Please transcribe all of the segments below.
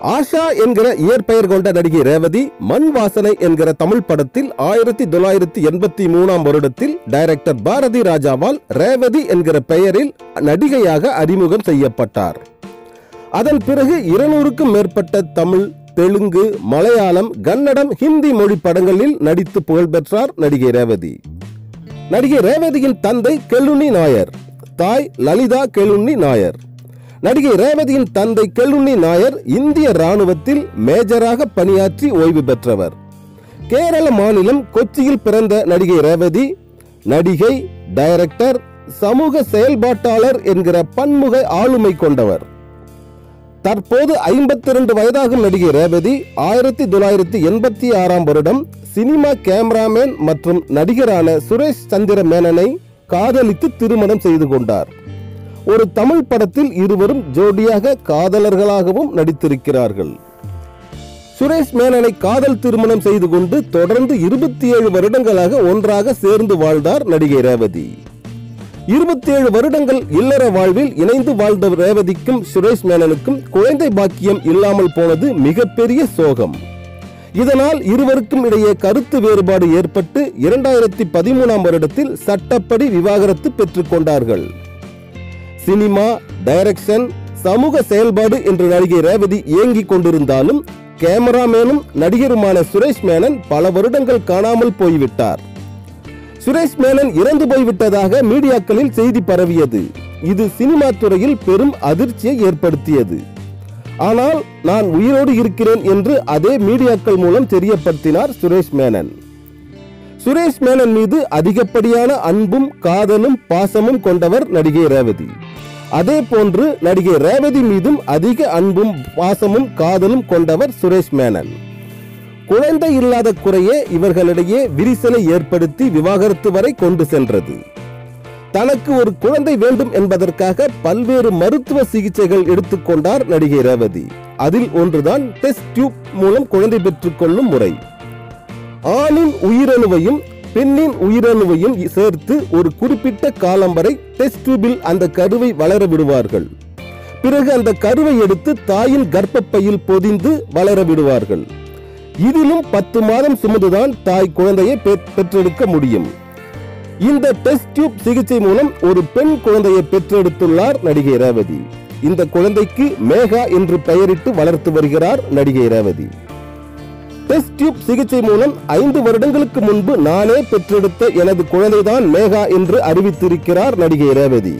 ஆஷா என்கிற இயற்பெயர் கொண்ட நடிகை ரேவதி மண் வாசனை என்கிற தமிழ் படத்தில் ஆயிரத்தி தொள்ளாயிரத்தி எண்பத்தி மூணாம் வருடத்தில் டைரக்டர் பாரதி ராஜாவால் ரேவதி என்கிற பெயரில் நடிகையாக அறிமுகம் செய்யப்பட்டார் அதன் பிறகு இருநூறுக்கும் மேற்பட்ட தமிழ் தெலுங்கு மலையாளம் கன்னடம் ஹிந்தி மொழி படங்களில் நடித்து புகழ்பெற்றார் நடிகை ரேவதி நடிகை ரேவதியின் தந்தை கெல்லுண்ணி நாயர் தாய் லலிதா கெல்லுண்ணி நாயர் நடிகை ரேவதியின் தந்தை கெல்லுண்ணி நாயர் இந்திய ராணுவத்தில் மேஜராக பணியாற்றி ஓய்வு பெற்றவர் கேரள மாநிலம் கொச்சியில் பிறந்த நடிகை ரேவதி நடிகை டைரக்டர் சமூக செயல்பாட்டாளர் என்கிற பன்முக ஆளுமை கொண்டவர் தற்போது ஐம்பத்தி இரண்டு வயதாகும் நடிகை ரேவதி ஆயிரத்தி தொள்ளாயிரத்தி எண்பத்தி ஆறாம் வருடம் சினிமா கேமராமேன் மற்றும் நடிகரான சுரேஷ் சந்திர மேனனை காதலித்து திருமணம் செய்து கொண்டார் ஒரு தமிழ் படத்தில் இருவரும் ஜோடியாக காதலர்களாகவும் நடித்திருக்கிறார்கள் சுரேஷ் மேனனை காதல் திருமணம் செய்து கொண்டு தொடர்ந்து இருபத்தி ஏழு வருடங்களாக ஒன்றாக சேர்ந்து வாழ்ந்தார் நடிகை ரேவதி இருபத்தி ஏழு வருடங்கள் இல்லற வாழ்வில் இணைந்து வாழ்ந்த ரேவதிக்கும் சுரேஷ் மேனனுக்கும் குழந்தை பாக்கியம் இல்லாமல் போனது மிகப்பெரிய சோகம் இதனால் இருவருக்கும் இடையே கருத்து வேறுபாடு ஏற்பட்டு இரண்டாயிரத்தி பதிமூணாம் வருடத்தில் சட்டப்படி விவாகரத்து பெற்றுக் கொண்டார்கள் சினிமா டைரக்ஷன் சமூக செயல்பாடு என்று நடிகை ரேவதி இயங்கிக் கொண்டிருந்தாலும் கேமராமேனும் நடிகருமான சுரேஷ் மேனன் பல வருடங்கள் காணாமல் போய்விட்டார் சுரேஷ் மேனன் இறந்து போய்விட்டதாக மீடியாக்களில் செய்தி பரவியது இது சினிமா துறையில் பெரும் அதிர்ச்சியை ஏற்படுத்தியது ஆனால் நான் உயிரோடு இருக்கிறேன் என்று அதே மீடியாக்கள் மூலம் தெரியப்படுத்தினார் சுரேஷ் மேனன் சுரேஷ் மேனன் மீது அதிகப்படியான அன்பும் காதலும் பாசமும் கொண்டவர் நடிகை ரேவதி அதே போன்று நடிகை ரேவதி மீதும் அதிக அன்பும் பாசமும் காதலும் கொண்டவர் சுரேஷ் மேனன் குழந்தை இல்லாத குறையே இவர்களிடையே விரிசலை ஏற்படுத்தி விவாகரத்து வரை கொண்டு சென்றது தனக்கு ஒரு குழந்தை வேண்டும் என்பதற்காக பல்வேறு மருத்துவ சிகிச்சைகள் எடுத்துக்கொண்டார் நடிகை ரேவதி அதில் ஒன்றுதான் டெஸ்ட் டியூப் மூலம் குழந்தை பெற்றுக்கொள்ளும் முறை ஆணின் உயிரணுவையும் பெண்ணின் உயிரணுவையும் சேர்த்து ஒரு குறிப்பிட்ட காலம் வரை டெஸ்ட் டியூபில் அந்த கருவை வளர விடுவார்கள் பிறகு அந்த கருவை எடுத்து தாயின் கர்ப்பப்பையில் பொதிந்து வளர விடுவார்கள் இதிலும் பத்து மாதம் சுமந்துதான் தாய் குழந்தையை பெற்- பெற்றெடுக்க முடியும் இந்த டெஸ்ட் டியூப் சிகிச்சை மூலம் ஒரு பெண் குழந்தையை பெற்றெடுத்துள்ளார் நடிகை ரேவதி இந்த குழந்தைக்கு மேகா என்று பெயரிட்டு வளர்த்து வருகிறார் நடிகை ரேவதி டெஸ்ட் டியூப் சிகிச்சை மூலம் ஐந்து வருடங்களுக்கு முன்பு நானே பெற்றெடுத்த எனது குழந்தைதான் மேகா என்று அறிவித்திருக்கிறார் நடிகை ரேவதி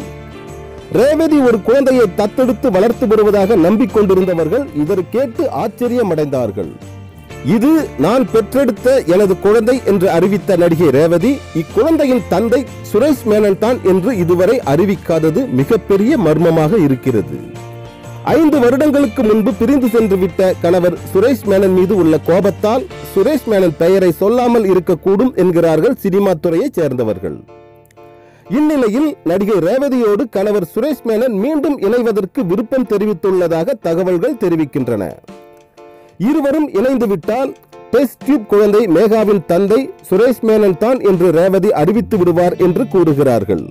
ரேவதி ஒரு குழந்தையை தத்தெடுத்து வளர்த்து வருவதாக நம்பிக்கொண்டிருந்தவர்கள் இதற்கு கேட்டு ஆச்சரியமடைந்தார்கள் இது நான் பெற்றெடுத்த எனது குழந்தை என்று அறிவித்த நடிகை ரேவதி இக்குழந்தையின் தந்தை சுரேஷ் மேனன் தான் என்று இதுவரை அறிவிக்காதது மிகப்பெரிய மர்மமாக இருக்கிறது ஐந்து வருடங்களுக்கு முன்பு பிரிந்து சென்று விட்ட கணவர் சுரேஷ் மேனன் மீது உள்ள கோபத்தால் சுரேஷ் மேனன் பெயரை சொல்லாமல் இருக்கக்கூடும் என்கிறார்கள் சினிமா துறையைச் சேர்ந்தவர்கள் இந்நிலையில் நடிகை ரேவதியோடு கணவர் சுரேஷ் மேனன் மீண்டும் இணைவதற்கு விருப்பம் தெரிவித்துள்ளதாக தகவல்கள் தெரிவிக்கின்றன இருவரும் இணைந்து விட்டால் டெஸ்ட் டியூப் குழந்தை மேகாவின் தந்தை சுரேஷ் மேனன் தான் என்று ரேவதி அறிவித்து விடுவார் என்று கூறுகிறார்கள்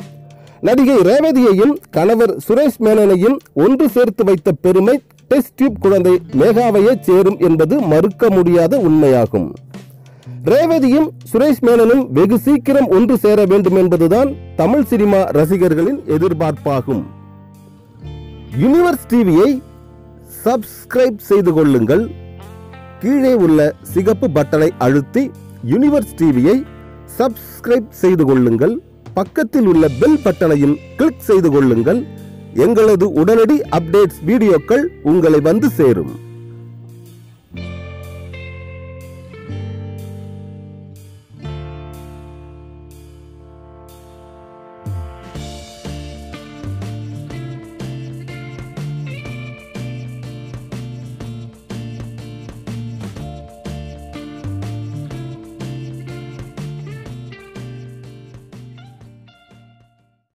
நடிகை ரேவதியையும் கணவர் சுரேஷ் மேனனையும் ஒன்று சேர்த்து வைத்த பெருமை டெஸ்ட் டியூப் குழந்தை மேகாவையே சேரும் என்பது மறுக்க முடியாத உண்மையாகும் ரேவதியும் சுரேஷ் மேனனும் வெகு சீக்கிரம் ஒன்று சேர வேண்டும் என்பதுதான் தமிழ் சினிமா ரசிகர்களின் எதிர்பார்ப்பாகும் யுனிவர்ஸ் டிவியை சப்ஸ்கிரைப் செய்து கொள்ளுங்கள் கீழே உள்ள சிகப்பு பட்டனை அழுத்தி யுனிவர்ஸ் டிவியை சப்ஸ்கிரைப் செய்து கொள்ளுங்கள் பக்கத்தில் உள்ள பெல் பட்டனையும் கிளிக் செய்து கொள்ளுங்கள் எங்களது உடனடி அப்டேட்ஸ் வீடியோக்கள் உங்களை வந்து சேரும்